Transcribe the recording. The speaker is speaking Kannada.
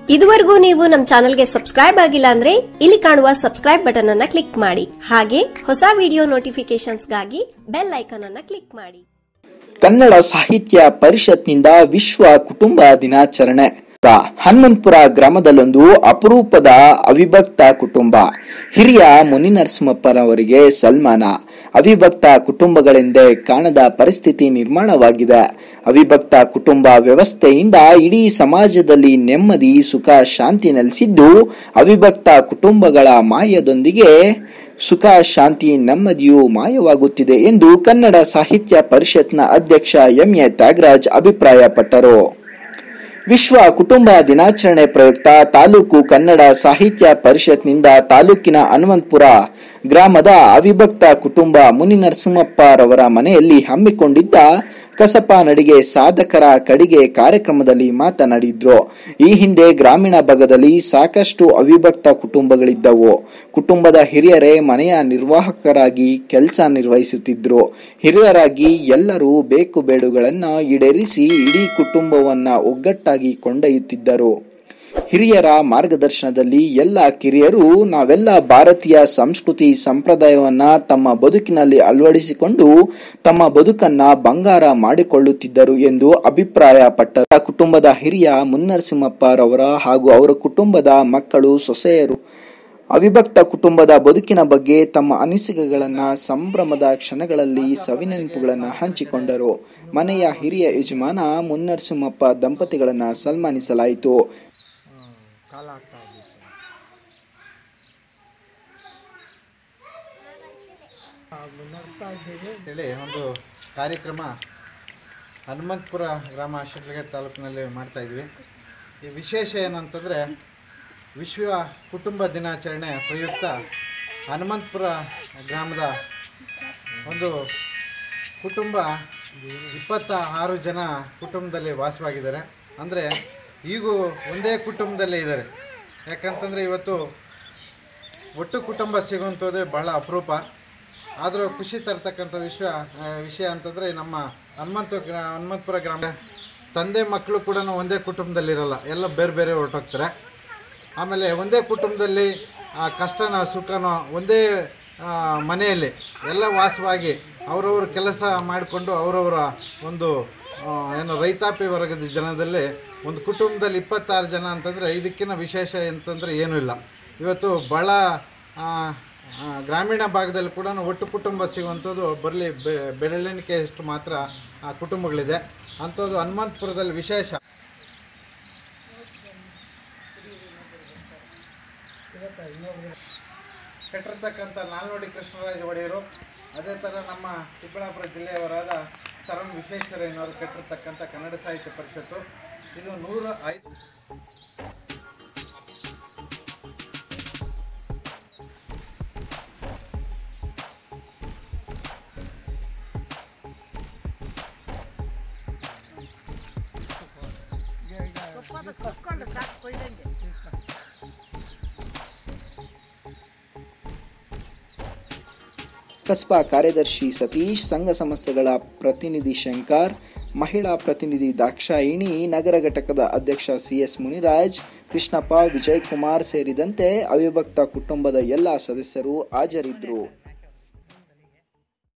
ಇದುವರೆಗೂ ನೀವು ನಮ್ಮ ಚಾನೆಲ್ಗೆ ಸಬ್ಸ್ಕ್ರೈಬ್ ಆಗಿಲ್ಲ ಅಂದ್ರೆ ಇಲ್ಲಿ ಕಾಣುವ ಸಬ್ಸ್ಕ್ರೈಬ್ ಬಟನ್ ಅನ್ನ ಕ್ಲಿಕ್ ಮಾಡಿ ಹಾಗೆ ಹೊಸ ವಿಡಿಯೋ ನೋಟಿಫಿಕೇಶನ್ಸ್ಗಾಗಿ ಬೆಲ್ ಐಕಾನ್ ಅನ್ನ ಕ್ಲಿಕ್ ಮಾಡಿ ಕನ್ನಡ ಸಾಹಿತ್ಯ ಪರಿಷತ್ನಿಂದ ವಿಶ್ವ ಕುಟುಂಬ ದಿನಾಚರಣೆ ಹನುಮಂತಪುರ ಗ್ರಾಮದಲ್ಲೊಂದು ಅಪರೂಪದ ಅವಿಭಕ್ತ ಕುಟುಂಬ ಹಿರಿಯ ಮುನಿನರಸಿಂಹಪ್ಪನವರಿಗೆ ಸಲ್ಮಾನ ಅವಿಭಕ್ತ ಕುಟುಂಬಗಳೆಂದೇ ಕಾಣದ ಪರಿಸ್ಥಿತಿ ನಿರ್ಮಾಣವಾಗಿದೆ ಅವಿಭಕ್ತ ಕುಟುಂಬ ವ್ಯವಸ್ಥೆಯಿಂದ ಇಡೀ ಸಮಾಜದಲ್ಲಿ ನೆಮ್ಮದಿ ಸುಖ ಶಾಂತಿ ನೆಲೆಸಿದ್ದು ಅವಿಭಕ್ತ ಕುಟುಂಬಗಳ ಮಾಯದೊಂದಿಗೆ ಸುಖ ಶಾಂತಿ ನೆಮ್ಮದಿಯು ಮಾಯವಾಗುತ್ತಿದೆ ಎಂದು ಕನ್ನಡ ಸಾಹಿತ್ಯ ಪರಿಷತ್ನ ಅಧ್ಯಕ್ಷ ಎಂಎ ತ್ಯಾಗರಾಜ್ ಅಭಿಪ್ರಾಯಪಟ್ಟರು ವಿಶ್ವ ಕುಟುಂಬ ದಿನಾಚರಣೆ ಪ್ರಯುಕ್ತ ತಾಲೂಕು ಕನ್ನಡ ಸಾಹಿತ್ಯ ಪರಿಷತ್ನಿಂದ ತಾಲೂಕಿನ ಹನುಮಂತಪುರ ಗ್ರಾಮದ ಅವಿಭಕ್ತ ಕುಟುಂಬ ಮುನಿನರಸಿಂಹಪ್ಪರವರ ಮನೆಯಲ್ಲಿ ಹಮ್ಮಿಕೊಂಡಿದ್ದ ಕಸಪ ನಡಿಗೆ ಸಾಧಕರ ಕಡಿಗೆ ಕಾರ್ಯಕ್ರಮದಲ್ಲಿ ಮಾತನಾಡಿದ್ರು ಈ ಹಿಂದೆ ಗ್ರಾಮೀಣ ಭಾಗದಲ್ಲಿ ಸಾಕಷ್ಟು ಅವಿಭಕ್ತ ಕುಟುಂಬಗಳಿದ್ದವು ಕುಟುಂಬದ ಹಿರಿಯರೇ ಮನೆಯ ನಿರ್ವಾಹಕರಾಗಿ ಕೆಲಸ ನಿರ್ವಹಿಸುತ್ತಿದ್ರು ಹಿರಿಯರಾಗಿ ಎಲ್ಲರೂ ಬೇಕು ಬೇಡುಗಳನ್ನ ಈಡೇರಿಸಿ ಇಡೀ ಕುಟುಂಬವನ್ನ ಒಗ್ಗಟ್ಟಾಗಿ ಕೊಂಡೊಯ್ಯುತ್ತಿದ್ದರು ಹಿರಿಯರ ಮಾರ್ಗದರ್ಶನದಲ್ಲಿ ಎಲ್ಲ ಕಿರಿಯರು ನಾವೆಲ್ಲ ಭಾರತೀಯ ಸಂಸ್ಕೃತಿ ಸಂಪ್ರದಾಯವನ್ನ ತಮ್ಮ ಬದುಕಿನಲ್ಲಿ ಅಳವಡಿಸಿಕೊಂಡು ತಮ್ಮ ಬದುಕನ್ನ ಬಂಗಾರ ಮಾಡಿಕೊಳ್ಳುತ್ತಿದ್ದರು ಎಂದು ಅಭಿಪ್ರಾಯಪಟ್ಟರು ಕುಟುಂಬದ ಹಿರಿಯ ಮುನ್ನರಸಿಂಹಪ್ಪರವರ ಹಾಗೂ ಅವರ ಕುಟುಂಬದ ಮಕ್ಕಳು ಸೊಸೆಯರು ಅವಿಭಕ್ತ ಕುಟುಂಬದ ಬದುಕಿನ ಬಗ್ಗೆ ತಮ್ಮ ಅನಿಸಿಕೆಗಳನ್ನ ಸಂಭ್ರಮದ ಕ್ಷಣಗಳಲ್ಲಿ ಸವಿನೆನಪುಗಳನ್ನ ಹಂಚಿಕೊಂಡರು ಮನೆಯ ಹಿರಿಯ ಯಜಮಾನ ಮುನ್ನರಸಿಂಹಪ್ಪ ದಂಪತಿಗಳನ್ನ ಸನ್ಮಾನಿಸಲಾಯಿತು ಕಾಲ ಆಗ್ತಾ ಇದೆ ಸರ್ ನಡೆಸ್ತಾ ಇದ್ದೇವೆ ಹೇಳಿ ಒಂದು ಕಾರ್ಯಕ್ರಮ ಹನುಮಂತಪುರ ಗ್ರಾಮ ಶಿಡ್ಲಘಟ್ಟ ತಾಲೂಕಿನಲ್ಲಿ ಮಾಡ್ತಾ ಇದ್ವಿ ಈ ವಿಶೇಷ ಏನಂತಂದರೆ ವಿಶ್ವ ಕುಟುಂಬ ದಿನಾಚರಣೆ ಪ್ರಯುಕ್ತ ಹನುಮಂತಪುರ ಗ್ರಾಮದ ಒಂದು ಕುಟುಂಬ ಇಪ್ಪತ್ತ ಆರು ಜನ ಕುಟುಂಬದಲ್ಲಿ ವಾಸವಾಗಿದ್ದಾರೆ ಅಂದರೆ ಈಗೂ ಒಂದೇ ಕುಟುಂಬದಲ್ಲೇ ಇದ್ದಾರೆ ಯಾಕಂತಂದರೆ ಇವತ್ತು ಒಟ್ಟು ಕುಟುಂಬ ಸಿಗುವಂಥದ್ದು ಬಹಳ ಅಪರೂಪ ಆದರೂ ಖುಷಿ ತರ್ತಕ್ಕಂಥ ವಿಷಯ ಆ, ವಿಷಯ ಅಂತಂದರೆ ನಮ್ಮ ಹನುಮಂತ ಗ್ರಾ ಹನುಮಂತಪುರ ಗ್ರಾಮ ತಂದೆ ಮಕ್ಕಳು ಕೂಡ ಒಂದೇ ಕುಟುಂಬದಲ್ಲಿರಲ್ಲ ಎಲ್ಲ ಬೇರೆ ಬೇರೆ ಹೊರಟೋಗ್ತಾರೆ ಆಮೇಲೆ ಒಂದೇ ಕುಟುಂಬದಲ್ಲಿ ಆ ಕಷ್ಟನ ಸುಖನೋ ಒಂದೇ ಆ, ಮನೆಯಲ್ಲಿ ಎಲ್ಲ ವಾಸವಾಗಿ ಅವರವ್ರ ಕೆಲಸ ಮಾಡಿಕೊಂಡು ಅವರವರ ಒಂದು ಆ, ಏನು ರೈತಾಪಿ ವರ್ಗದ ಜನದಲ್ಲಿ ಒಂದು ಕುಟುಂಬದಲ್ಲಿ ಇಪ್ಪತ್ತಾರು ಜನ ಅಂತಂದರೆ ಇದಕ್ಕಿಂತ ವಿಶೇಷ ಅಂತಂದರೆ ಏನೂ ಇಲ್ಲ ಇವತ್ತು ಭಾಳ ಆ, ಆ, ಗ್ರಾಮೀಣ ಭಾಗದಲ್ಲಿ ಕೂಡ ಒಟ್ಟು ಕುಟುಂಬ ಸಿಗುವಂಥದ್ದು ಬರಲಿ ಬೆರಳೆಣಿಕೆಯಷ್ಟು ಮಾತ್ರ ಆ ಕುಟುಂಬಗಳಿದೆ ಅಂಥದ್ದು ಹನುಮಂತಪುರದಲ್ಲಿ ವಿಶೇಷ ಕೆಟ್ಟಿರ್ತಕ್ಕಂಥ ನಾಲ್ವಡಿ ಕೃಷ್ಣರಾಜ ಒಡೆಯರು ಅದೇ ಥರ ನಮ್ಮ ಚಿಕ್ಕಬಳ್ಳಾಪುರ ಜಿಲ್ಲೆಯವರಾದ ಸರಣ ವಿಶ್ವೇಶ್ವರಯ್ಯನವರು ಕೆಟ್ಟಿರ್ತಕ್ಕಂಥ ಕನ್ನಡ ಸಾಹಿತ್ಯ ಪರಿಷತ್ತು ಇದು ನೂರ ಐದು ಕಸ್ಬಾ ಕಾರ್ಯದರ್ಶಿ ಸತೀಶ್ ಸಂಘ ಸಂಸ್ಥೆಗಳ ಪ್ರತಿನಿಧಿ ಶಂಕರ್ ಮಹಿಳಾ ಪ್ರತಿನಿಧಿ ದಾಕ್ಷಾಯಿಣಿ ನಗರ ಘಟಕದ ಅಧ್ಯಕ್ಷ ಸಿಎಸ್ ಮುನಿರಾಜ್ ಕೃಷ್ಣಪ್ಪ ವಿಜಯ್ ಕುಮಾರ್ ಸೇರಿದಂತೆ ಅವಿಭಕ್ತ ಕುಟುಂಬದ ಎಲ್ಲ ಸದಸ್ಯರು ಹಾಜರಿದ್ದರು